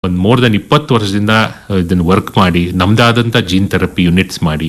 ಒಂದು more than ಇಪ್ಪತ್ತು ವರ್ಷದಿಂದ ಇದನ್ನು ವರ್ಕ್ ಮಾಡಿ ನಮ್ದಾದಂಥ ಜೀನ್ ಥೆರಪಿ ಯುನಿಟ್ಸ್ ಮಾಡಿ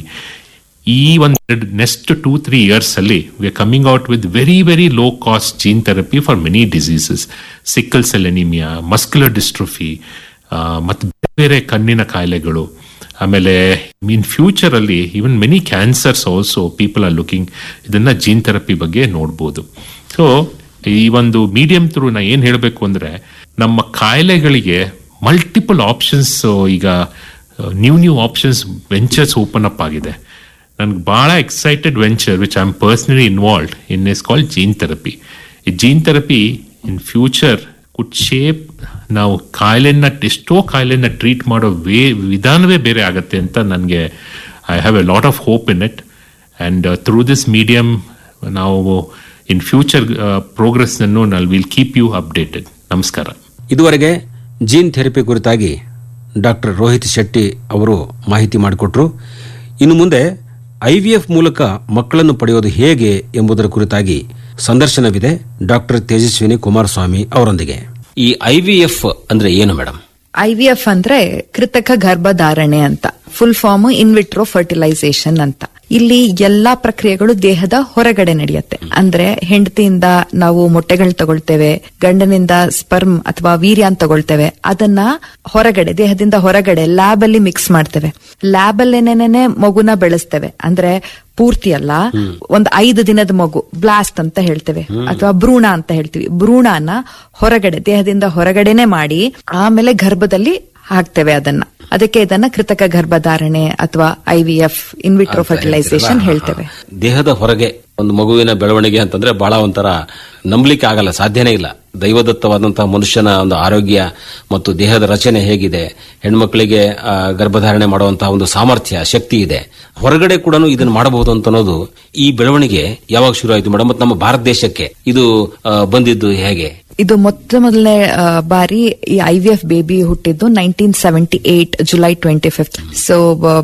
ಈ ಒಂದು ನೆಕ್ಸ್ಟ್ ಟೂ ತ್ರೀ ಇಯರ್ಸ್ ಅಲ್ಲಿ we are coming out with very very low cost gene therapy for many diseases sickle cell anaemia muscular dystrophy ಮತ್ತು ಬೇರೆ ಬೇರೆ ಕಣ್ಣಿನ ಕಾಯಿಲೆಗಳು ಆಮೇಲೆ ಇನ್ ಫ್ಯೂಚರ್ ಅಲ್ಲಿ even many cancers also people are looking ಇದನ್ನ gene therapy ಬಗ್ಗೆ ನೋಡ್ಬೋದು ಸೊ ಈ ಒಂದು ಮೀಡಿಯಂ ಥ್ರೂ ನಾ ಏನ್ ಹೇಳಬೇಕು ಅಂದ್ರೆ ನಮ್ಮ ಕಾಯಿಲೆಗಳಿಗೆ ಮಲ್ಟಿಪಲ್ ಆಪ್ಷನ್ಸ್ ಈಗ new new options ventures open up ಆಗಿದೆ ನನ್ಗೆ ಬಹಳ excited venture which I am personally involve in is called gene therapy ಈ gene therapy in future could shape ನಾವು ಕಾಯಿಲೆನ ಎಷ್ಟೋ ಕಾಯಿಲೆನ ಟ್ರೀಟ್ ಮಾಡೋ ವೇ ವಿಧಾನವೇ ಬೇರೆ ಆಗುತ್ತೆ ಅಂತ ನನಗೆ I have a lot of hope in it and through this medium ನಾವು ಇನ್ ಫ್ಯೂಚರ್ ಪ್ರೋಗ್ರೆಸ್ನನ್ನು ನಾವು ವಿಲ್ ಕೀಪ್ ಯು ಅಪ್ಡೇಟೆಡ್ ನಮಸ್ಕಾರ ಇದುವರೆಗೆ ಜೀನ್ ಥೆರಪಿ ಕುರಿತಾಗಿ ಡಾಕ್ಟರ್ ರೋಹಿತ್ ಶೆಟ್ಟಿ ಅವರು ಮಾಹಿತಿ ಮಾಡಿಕೊಟ್ರು ಇನ್ನು ಮುಂದೆ ಐವಿಎಫ್ ಮೂಲಕ ಮಕ್ಕಳನ್ನು ಪಡೆಯೋದು ಹೇಗೆ ಎಂಬುದರ ಕುರಿತಾಗಿ ಸಂದರ್ಶನವಿದೆ ಡಾಕ್ಟರ್ ತೇಜಸ್ವಿನಿ ಕುಮಾರಸ್ವಾಮಿ ಅವರೊಂದಿಗೆ ಈ ಐವಿಎಫ್ ಅಂದ್ರೆ ಏನು ಮೇಡಮ್ ಐವಿಎಫ್ ಅಂದ್ರೆ ಕೃತಕ ಗರ್ಭಧಾರಣೆ ಅಂತ ಫುಲ್ ಫಾರ್ಮ್ ಇನ್ವಿಟ್ರೋ ಫರ್ಟಿಲೈಸೇಷನ್ ಅಂತ ಇಲ್ಲಿ ಎಲ್ಲಾ ಪ್ರಕ್ರಿಯೆಗಳು ದೇಹದ ಹೊರಗಡೆ ನಡೆಯುತ್ತೆ ಅಂದ್ರೆ ಹೆಂಡತಿಯಿಂದ ನಾವು ಮೊಟ್ಟೆಗಳು ತಗೊಳ್ತೇವೆ ಗಂಡನಿಂದ ಸ್ಪರ್ಮ್ ಅಥವಾ ವೀರ್ಯ ಅಂತ ತಗೊಳ್ತೇವೆ ಅದನ್ನ ಹೊರಗಡೆ ದೇಹದಿಂದ ಹೊರಗಡೆ ಲ್ಯಾಬ್ ಅಲ್ಲಿ ಮಿಕ್ಸ್ ಮಾಡ್ತೇವೆ ಲ್ಯಾಬ್ ಅಲ್ಲೇನೇನೆ ಮಗುನ ಬೆಳೆಸ್ತೇವೆ ಅಂದ್ರೆ ಪೂರ್ತಿ ಅಲ್ಲ ಒಂದ್ ಐದು ದಿನದ ಮಗು ಬ್ಲಾಸ್ಟ್ ಅಂತ ಹೇಳ್ತೇವೆ ಅಥವಾ ಭ್ರೂಣ ಅಂತ ಹೇಳ್ತೀವಿ ಭ್ರೂಣನ ಹೊರಗಡೆ ದೇಹದಿಂದ ಹೊರಗಡೆನೆ ಮಾಡಿ ಆಮೇಲೆ ಗರ್ಭದಲ್ಲಿ ಹಾಕ್ತೇವೆ ಅದನ್ನ ಅದಕ್ಕೆ ಇದನ್ನ ಕೃತಕ ಗರ್ಭಧಾರಣೆ ಅಥವಾ ಐವಿಎಫ್ ಇನ್ವಿಟ್ರೋ ಫರ್ಟಿಲೈಸೇಷನ್ ಹೇಳ್ತೇವೆ ದೇಹದ ಹೊರಗೆ ಒಂದು ಮಗುವಿನ ಬೆಳವಣಿಗೆ ಅಂತಂದ್ರೆ ಬಹಳ ಒಂಥರ ನಂಬಲಿಕ್ಕೆ ಆಗಲ್ಲ ಸಾಧ್ಯನೇ ಇಲ್ಲ ದೈವದತ್ತವಾದಂತಹ ಮನುಷ್ಯನ ಒಂದು ಆರೋಗ್ಯ ಮತ್ತು ದೇಹದ ರಚನೆ ಹೇಗಿದೆ ಹೆಣ್ಮಕ್ಳಿಗೆ ಆ, ಗರ್ಭಧಾರಣೆ ಮಾಡುವಂತಹ ಒಂದು ಸಾಮರ್ಥ್ಯ ಶಕ್ತಿ ಇದೆ ಹೊರಗಡೆ ಕೂಡ ಇದನ್ನು ಮಾಡಬಹುದು ಅಂತ ಅನ್ನೋದು ಈ ಬೆಳವಣಿಗೆ ಯಾವಾಗ ಶುರು ಆಯಿತು ಮೇಡಮ್ ಮತ್ತು ನಮ್ಮ ಭಾರತ ದೇಶಕ್ಕೆ ಇದು ಆ, ಬಂದಿದ್ದು ಹೇಗೆ ಇದು ಮೊತ್ತ ಮೊದಲನೇ ಆ, ಬಾರಿ ಈ ಐ ವಿ ಎಫ್ ಬೇಬಿ ಹುಟ್ಟಿದ್ದು nineteen seventy eight July twenty fifth so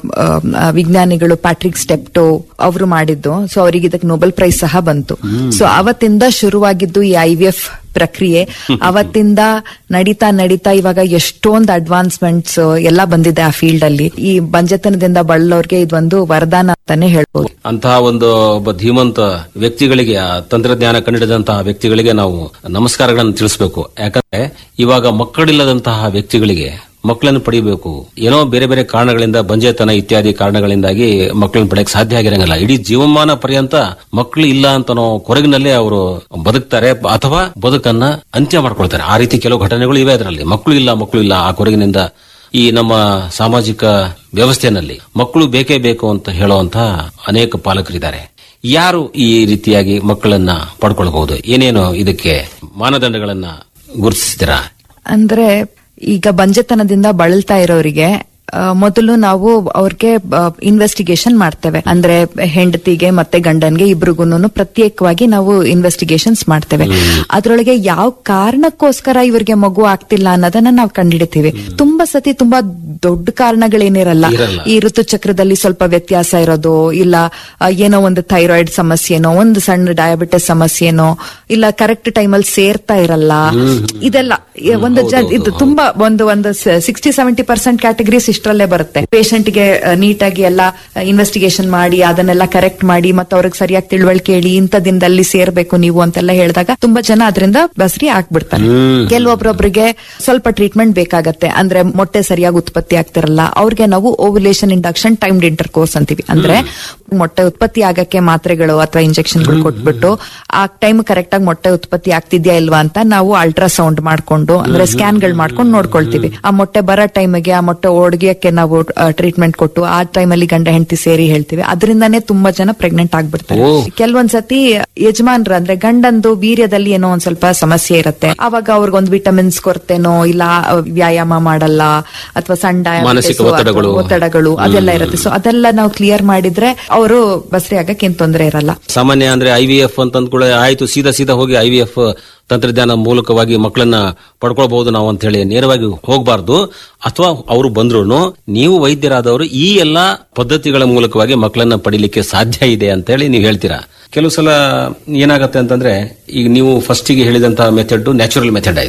ವಿಜ್ಞಾನಿಗಳು ಪ್ಯಾಟ್ರಿಕ್ ಸ್ಟೆಪ್ಟೋ ಅವರು ಮಾಡಿದ್ದು ಸೊ ಅವರಿಗೆ ಇದಕ್ಕೆ ನೊಬೆಲ್ ಪ್ರೈಸ್ ಸಹ ಬಂತು ಸೊ ಅವತ್ತಿಂದ ಶುರುವಾಗಿದ್ದು ಈ ಐ ವಿ ಎಫ್ ಪ್ರಕ್ರಿಯೆ ಅವತ್ತಿಂದ ನಡೀತಾ ನಡೀತಾ ಇವಾಗ ಎಷ್ಟೊಂದು ಅಡ್ವಾನ್ಸ್ಮೆಂಟ್ಸ್ ಎಲ್ಲ ಬಂದಿದೆ ಆ ಫೀಲ್ಡ್ ಅಲ್ಲಿ ಈ ಬಂಜತನದಿಂದ ಬಳಲೋರ್ಗೆ ಇದೊಂದು ವರದಾನ ಅಂತಾನೆ ಹೇಳ್ಬೋದು ಅಂತಹ ಒಂದು ಒಬ್ಬ ಧೀಮಂತ ವ್ಯಕ್ತಿಗಳಿಗೆ ಆ ತಂತ್ರಜ್ಞಾನ ಕಂಡಿಡಿದಂತಹ ವ್ಯಕ್ತಿಗಳಿಗೆ ನಾವು ನಮಸ್ಕಾರಗಳನ್ನು ತಿಳಿಸಬೇಕು ಯಾಕಂದ್ರೆ ಇವಾಗ ಮಕ್ಕಳಿಲ್ಲದಂತಹ ವ್ಯಕ್ತಿಗಳಿಗೆ ಮಕ್ಕಳನ್ನು ಪಡಿಬೇಕು ಏನೋ ಬೇರೆ ಬೇರೆ ಕಾರಣಗಳಿಂದ ಬಂಜೆತನ ಇತ್ಯಾದಿ ಕಾರಣಗಳಿಂದಾಗಿ ಮಕ್ಕಳನ್ನು ಪಡೆಯಕ್ಕೆ ಸಾಧ್ಯ ಆಗಿರಂಗಿಲ್ಲ ಇಡೀ ಜೀವಮಾನ ಪರ್ಯಂತ ಮಕ್ಕಳು ಇಲ್ಲ ಅಂತ ಅನ್ನೋ ಕೊರಗಿನಲ್ಲೇ ಅವರು ಬದುಕ್ತಾರೆ ಅಥವಾ ಬದುಕನ್ನ ಅಂತ್ಯ ಮಾಡ್ಕೊಳ್ತಾರೆ ಆ ರೀತಿ ಕೆಲವು ಘಟನೆಗಳು ಇವೆ ಅದರಲ್ಲಿ ಮಕ್ಕಳು ಇಲ್ಲ ಮಕ್ಕಳು ಇಲ್ಲ ಆ ಕೊರಗಿನಿಂದ ಈ ನಮ್ಮ ಸಾಮಾಜಿಕ ವ್ಯವಸ್ಥೆಯಲ್ಲಿ ಮಕ್ಕಳು ಬೇಕೇ ಬೇಕು ಅಂತ ಹೇಳುವಂತ ಅನೇಕ ಪಾಲಕರಿದ್ದಾರೆ ಯಾರು ಈ ರೀತಿಯಾಗಿ ಮಕ್ಕಳನ್ನ ಪಡ್ಕೊಳ್ಬಹುದು ಏನೇನು ಇದಕ್ಕೆ ಮಾನದಂಡಗಳನ್ನ ಗುರುತಿಸಿದಿರಾ ಅಂದ್ರೆ ಈಗ ಬಂಜೆತನದಿಂದ ಬಳಲ್ತಾ ಇರೋರಿಗೆ ಆ, ಮೊದಲು ನಾವು ಅವ್ರಿಗೆ ಇನ್ವೆಸ್ಟಿಗೇಷನ್ ಮಾಡ್ತೇವೆ ಅಂದ್ರೆ ಹೆಂಡತಿಗೆ ಮತ್ತೆ ಗಂಡನ್ಗೆ ಇಬ್ರಿಗೂನು ಪ್ರತ್ಯೇಕವಾಗಿ ನಾವು ಇನ್ವೆಸ್ಟಿಗೇಷನ್ಸ್ ಮಾಡ್ತೇವೆ ಅದ್ರೊಳಗೆ ಯಾವ ಕಾರಣಕ್ಕೋಸ್ಕರ ಇವ್ರಿಗೆ ಮಗು ಆಗ್ತಿಲ್ಲ ಅನ್ನೋದನ್ನ ನಾವು ಕಂಡಿಡಿತೀವಿ ತುಂಬಾ ಸತಿ ತುಂಬಾ ದೊಡ್ಡ ಕಾರಣಗಳೇನಿರಲ್ಲ ಈ ಋತುಚಕ್ರದಲ್ಲಿ ಸ್ವಲ್ಪ ವ್ಯತ್ಯಾಸ ಇರೋದು ಇಲ್ಲ ಆ, ಏನೋ ಒಂದು ಥೈರಾಯ್ಡ್ ಸಮಸ್ಯೆನೋ ಒಂದು ಸಣ್ಣ ಡಯಾಬಿಟಿಸ್ ಸಮಸ್ಯೆನೋ ಇಲ್ಲ ಕರೆಕ್ಟ್ ಟೈಮಲ್ಲಿ ಸೇರ್ತಾ ಇರಲ್ಲ ಇದೆಲ್ಲ ಈ ಒಂದು ಜ- ಇದು ತುಂಬಾ ಒಂದು ಒಂದು ಸಿಕ್ಸ್ಟಿ ಸೆವೆಂಟಿ ಪರ್ಸೆಂಟ್ ಕ್ಯಾಟಗರೀಸ್ ಇಷ್ಟರಲ್ಲೇ ಬರುತ್ತೆ ಪೇಷಂಟ್ ಗೆ ನೀಟಾಗಿ ಎಲ್ಲ ಇನ್ವೆಸ್ಟಿಗೇಷನ್ ಮಾಡಿ ಅದನ್ನೆಲ್ಲ ಕರೆಕ್ಟ್ ಮಾಡಿ ಮತ್ತೆ ಅವ್ರಿಗೆ ಸರಿಯಾಗಿ ತಿಳುವಳಿಕೆ ಹೇಳಿ ಇಂಥ ದಿನದಲ್ಲಿ ಸೇರ್ಬೇಕು ನೀವು ಅಂತೆಲ್ಲ ಹೇಳಿದಾಗ ತುಂಬಾ ಜನ ಅದರಿಂದ ಬಸರಿ ಆಗ್ಬಿಡ್ತಾರೆ ಕೆಲವೊಬ್ರೊಬ್ರಿಗೆ ಸ್ವಲ್ಪ ಟ್ರೀಟ್ಮೆಂಟ್ ಬೇಕಾಗತ್ತೆ ಅಂದ್ರೆ ಮೊಟ್ಟೆ ಸರಿಯಾಗಿ ಉತ್ಪತ್ತಿ ಆಗ್ತಿರಲ್ಲ ಅವ್ರಿಗೆ ನಾವು ovulation induction timed intercourse ಅಂತೀವಿ ಅಂದ್ರೆ ಮೊಟ್ಟೆ ಉತ್ಪತ್ತಿ ಆಗಕ್ಕೆ ಮಾತ್ರೆಗಳು ಅಥವಾ ಇಂಜೆಕ್ಷನ್ಗಳು ಕೊಟ್ಬಿಟ್ಟು ಆ ಟೈಮ್ ಕರೆಕ್ಟ್ ಆಗಿ ಮೊಟ್ಟೆ ಉತ್ಪತ್ತಿ ಆಗ್ತಿದ್ಯಾ ಇಲ್ವಾ ಅಂತ ನಾವು ಅಲ್ಟ್ರಾಸೌಂಡ್ ಮಾಡ್ಕೊಂಡು ಅಂದ್ರೆ ಸ್ಕ್ಯಾನ್ ಗಳು ಮಾಡ್ಕೊಂಡು ನೋಡ್ಕೊಳ್ತೀವಿ ಆ ಮೊಟ್ಟೆ ಬರೋ ಟೈಮಿಗೆ ಆ ಮೊಟ್ಟೆ ಒಡ್ಗಿಯಕ್ಕೆ ನಾವು ಟ್ರೀಟ್ಮೆಂಟ್ ಕೊಟ್ಟು ಆ ಟೈಮಲ್ಲಿ ಗಂಡ ಹೆಂಡತಿ ಸೇರಿ ಹೇಳ್ತೀವಿ ಅದರಿಂದಾನೇ ತುಂಬಾ ಜನ ಪ್ರೆಗ್ನೆಂಟ್ ಆಗ್ಬಿಡ್ತಾರೆ ಕೆಲವೊಂದ್ಸತಿ ಯಜಮಾನ್ರ ಅಂದ್ರೆ ಗಂಡಂದು ವೀರ್ಯದಲ್ಲಿ ಏನೋ ಒಂದ್ ಸ್ವಲ್ಪ ಸಮಸ್ಯೆ ಇರುತ್ತೆ ಅವಾಗ ಅವ್ರಿಗೊಂದು ವಿಟಮಿನ್ಸ್ ಕೊರತೆನೋ ಇಲ್ಲ ವ್ಯಾಯಾಮ ಮಾಡಲ್ಲ ಅಥವಾ ಸಣ್ಣ diabetes ಮಾನಸಿಕ ಅಥವಾ ಒತ್ತಡಗಳು. ಒತ್ತಡಗಳು ಅದೆಲ್ಲ ಇರುತ್ತೆ ಸೊ ಅದೆಲ್ಲ ನಾವು ಕ್ಲಿಯರ್ ಮಾಡಿದ್ರೆ ಅವರು ಬಸ್ರಿ ಆಗಕ್ಕೆ ಏನ್ ತೊಂದರೆ ಇರಲ್ಲ ಸಾಮಾನ್ಯ ಅಂದ್ರೆ ಐ ವಿ ಎಫ್ ಅಂತ ಅಂದ್ಕೂಡ ಆಯ್ತು ಸೀದಾ ಸೀದಾ ಹೋಗಿ ಐ ವಿ ಎಫ್ ತಂತ್ರಜ್ಞಾನ ಮೂಲಕವಾಗಿ ಮಕ್ಕಳನ್ನ ಪಡ್ಕೊಳ್ಬಹುದು ನಾವು ಅಂತ ಹೇಳಿ ನೇರವಾಗಿ ಹೋಗಬಾರ್ದು ಅಥವಾ ಅವರು ಬಂದ್ರು ನೀವು ವೈದ್ಯರಾದವರು ಈ ಎಲ್ಲಾ ಪದ್ಧತಿಗಳ ಮೂಲಕವಾಗಿ ಮಕ್ಕಳನ್ನ ಪಡಿಲಿಕ್ಕೆ ಸಾಧ್ಯ ಇದೆ ಅಂತ ಹೇಳಿ ನೀವು ಹೇಳ್ತೀರಾ ಕೆಲವು ಸಲ ಏನಾಗತ್ತೆ ಅಂತಂದ್ರೆ ಈಗ ನೀವು ಫಸ್ಟಿಗೆ ಹೇಳಿದಂತಹ ಮೆಥಡ್ ನ್ಯಾಚುರಲ್ ಮೆಥಡ್ ಆಯ್ತು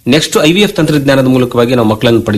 ನೆಕ್ಸ್ಟ್ ಐ ವಿ ಎಫ್ ತಂತ್ರಜ್ಞಾನದ ಮೂಲಕವಾಗಿ ನಾವು ಮಕ್ಕಳನ್ನು ಪಡಿ